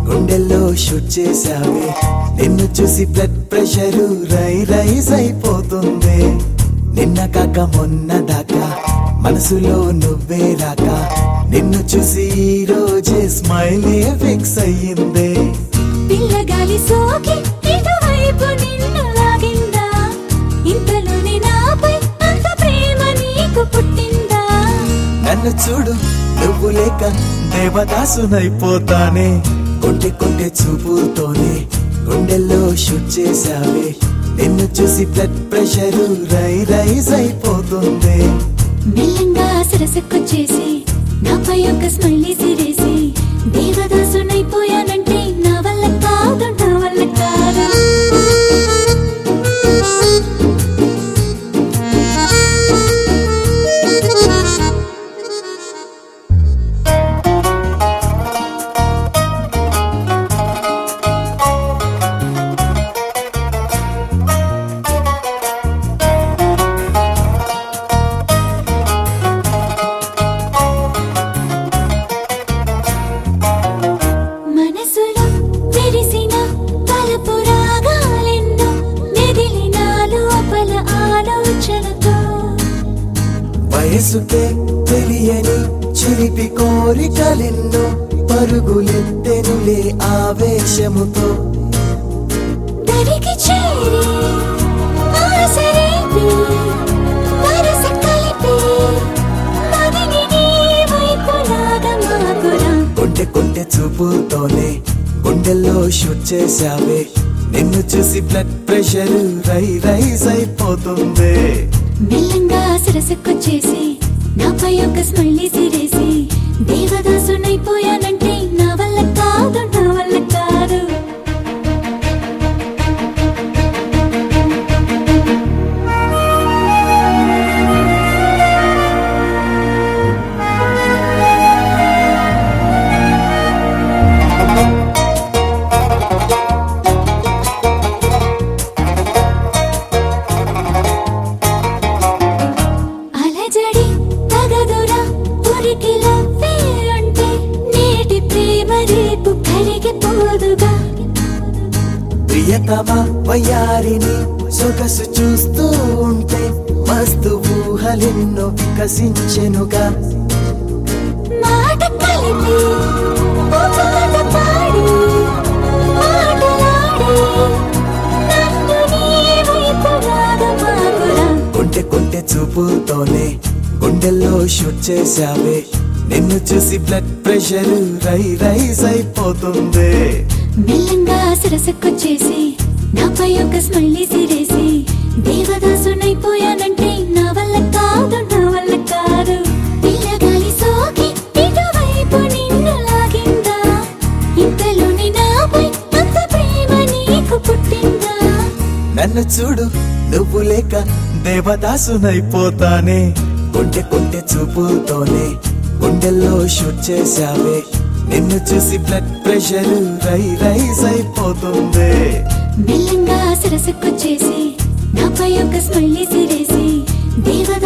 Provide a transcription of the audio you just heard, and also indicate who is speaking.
Speaker 1: గుండెల్లో షూట్ చేసావే నిన్ను చూసి బ్లడ్ ప్రెషర్ రై రైజ్ అయిపోతుంది నిన్న కాక మొన్న దాకా మనసులో నువ్వే రాక నిన్ను చూసి ఈ రోజే స్మైలే ఫిక్స్ అయ్యిందే
Speaker 2: పిల్లగాలి సోకి ఇటువైపు నిన్ను లాగిందా ఇంతలోనే నాపై అంత ప్రేమ నీకు పుట్టిందా
Speaker 1: నన్ను చూడు నువ్వు లేక దేవదాసునైపోతానే కొంటె కొంటె చూపుతోనే గుండెల్లో షూట్ చేసావే నిన్ను చూసి బ్లడ్ ప్రెషర్ రై రైజ్ అయిపోతుంది
Speaker 2: మెల్లంగా సరసక్కొచ్చేసి నాపై ఒక స్మైలీ సిరేసి దేవదాసునైపోయానంటే నా వల్ల కాదు నా వల్ల కాదు మనసులో మెరిసిన తలపు రాగాలెన్నో మెదిలిన లోపల ఆలోచనతో
Speaker 1: వయసుకే తెలియని చిలిపి కోరికలెన్నో పరుగులెత్తెనులే ఆవేశముతో
Speaker 2: దరికి చేరి ఆసరేపి వరస కలిపి మదిని నీ వైపు లాగమాకురా
Speaker 1: కొంటె కొంటె చూపుతోనే గుండెల్లో షూట్ చేసావే నిన్ను చూసి బ్లడ్ ప్రెషర్ రై రైజ్ అయిపోతుంది
Speaker 2: మెల్లంగా సరసక్కొచ్చేసి నాపై ఒక స్మైలీ సిరేసి దేవదాసునైపోయానంటే నా వల్ల కాదు నా వల్ల కాదు అలజడి తగదురా ఉరికిలవ్వే అంటే నేటి ప్రేమ రేపు కరిగిపోదుగా
Speaker 1: ప్రియతమ వయారిని సొగసు చూస్తూ ఉంటే మస్తు ఊహలెన్నో వికసించెనుగా
Speaker 2: మాట కలిపి ఓ పాట పాడి ఆటలాడి నన్ను నీ వైపు రాగమాకురా
Speaker 1: కొంటె కొంటె చూపుతోనే గుండెల్లో షూట్ చేసావే నిన్ను చూసి బ్లడ్ ప్రెషర్ రై రైజ్ అయిపోతుంది
Speaker 2: మెల్లంగా సరసక్కొచ్చేసి నాపై ఒక స్మైలీ సిరేసి దేవదాసునైపోయానంటే నా వల్ల కాదు నా వల్ల కాదు పిల్లగాలి సోకి ఇటువైపు నిన్ను లాగిందా ఇంతలోనే నాపై అంత ప్రేమ నీకు పుట్టిందా
Speaker 1: నన్ను చూడు నువ్వు లేక దేవదాసునైపోతానే కొంటె కొంటె చూపుతోనే గుండెల్లో షూట్ చేసావే నిన్ను చూసి బ్లడ్ ప్రెషర్ రై రైజ్ అయిపోతుంది
Speaker 2: మెల్లంగా సరసక్కొచ్చేసి నాపై ఒక స్మైలీ సిరేసి దేవదాసు